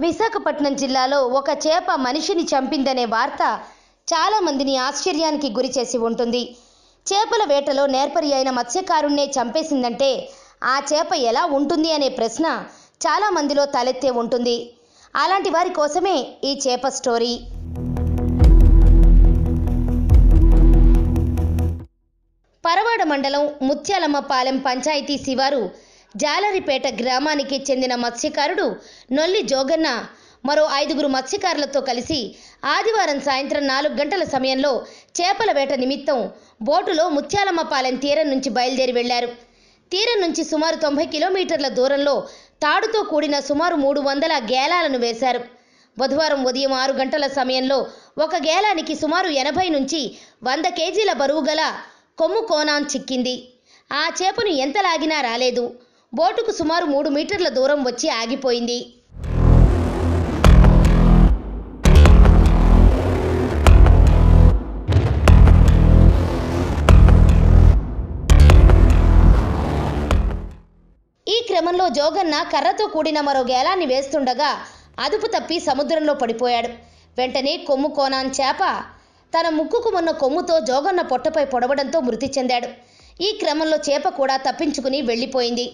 విశాఖపట్నం జిల్లాలో ఒక చేప మనిషిని చంపిందనే వార్త చాలా మందిని ఆశ్చర్యానికి గురిచేసి ఉంటుంది చేపల వేటలో నేర్పరి అయిన మత్స్యకారుణ్ణే చంపేసిందంటే ఆ చేప ఎలా ఉంటుంది అనే ప్రశ్న చాలా మందిలో తలెత్తే ఉంటుంది అలాంటి వారి కోసమే ఈ చేప స్టోరీ పరవాడ మండలం ముత్యాలమ్మపాలెం పంచాయతీ శివారు జాలరిపేట గ్రామానికి చెందిన మత్స్యకారుడు నొల్లి జోగన్న మరో ఐదుగురు మత్స్యకారులతో కలిసి ఆదివారం సాయంత్రం నాలుగు గంటల సమయంలో చేపల వేట నిమిత్తం బోటులో ముత్యాలమ్మపాలెం తీరం నుంచి బయలుదేరి వెళ్లారు తీరం నుంచి సుమారు తొంభై కిలోమీటర్ల దూరంలో తాడుతో కూడిన సుమారు మూడు వందల గేలాలను వేశారు బుధవారం ఉదయం ఆరు గంటల సమయంలో ఒక గేలానికి సుమారు ఎనభై నుంచి వంద కేజీల బరువు గల కొమ్ము కోనాన్ చిక్కింది ఆ చేపను ఎంత లాగినా రాలేదు బోటుకు సుమారు మూడు మీటర్ల దూరం వచ్చి ఆగిపోయింది ఈ క్రమంలో జోగన్న కర్రతో కూడిన మరో గేలాన్ని వేస్తుండగా అదుపు తప్పి సముద్రంలో పడిపోయాడు వెంటనే కొమ్ము కోనాన్ చేప తన ముక్కుకు ఉన్న కొమ్ముతో జోగన్న పొట్టపై పొడవడంతో మృతి చెందాడు ఈ క్రమంలో చేప కూడా తప్పించుకుని వెళ్ళిపోయింది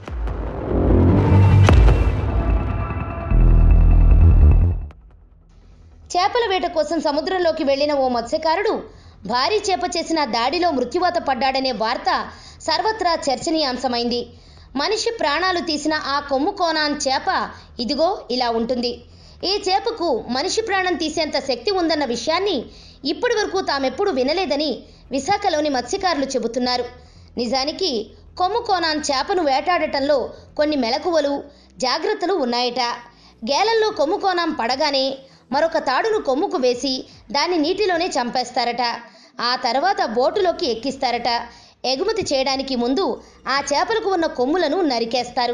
చేపల వేట కోసం సముద్రంలోకి వెళ్లిన ఓ మత్స్యకారుడు భారీ చేప చేసిన దాడిలో మృత్యువాత పడ్డాడనే వార్త సర్వత్రా చర్చనీయాంశమైంది మనిషి ప్రాణాలు తీసిన ఆ కొమ్ము కోనాన్ చేప ఇదిగో ఇలా ఉంటుంది ఈ చేపకు మనిషి ప్రాణం తీసేంత శక్తి ఉందన్న విషయాన్ని ఇప్పటి వరకు తామెప్పుడు వినలేదని విశాఖలోని మత్స్యకారులు చెబుతున్నారు నిజానికి కొమ్ము కోనాన్ చేపను వేటాడటంలో కొన్ని మెలకువలు జాగ్రత్తలు ఉన్నాయట గేలల్లో కొమ్ము కోనాం పడగానే మరొక తాడును కొమ్ముకు వేసి దాన్ని నీటిలోనే చంపేస్తారట ఆ తర్వాత బోటులోకి ఎక్కిస్తారట ఎగుమతి చేయడానికి ముందు ఆ చేపలకు ఉన్న కొమ్ములను నరికేస్తారు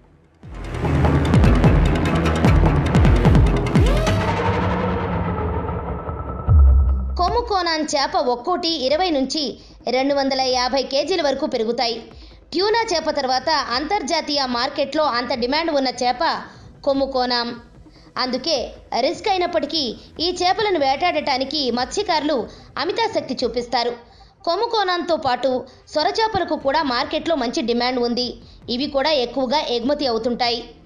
కొమ్ము కోనాన్ చేప ఒక్కోటి ఇరవై నుంచి రెండు వందల యాభై కేజీల వరకు పెరుగుతాయి ట్యూనా చేప తర్వాత అంతర్జాతీయ మార్కెట్లో అంత డిమాండ్ ఉన్న చేప కొమ్ము కోనాం అందుకే రిస్క్ అయినప్పటికీ ఈ చేపలను వేటాడటానికి మత్స్యకారులు అమితాశక్తి చూపిస్తారు కొమ్ము కోనాంతో పాటు సొరచేపలకు కూడా మార్కెట్లో మంచి డిమాండ్ ఉంది ఇవి కూడా ఎక్కువగా ఎగుమతి అవుతుంటాయి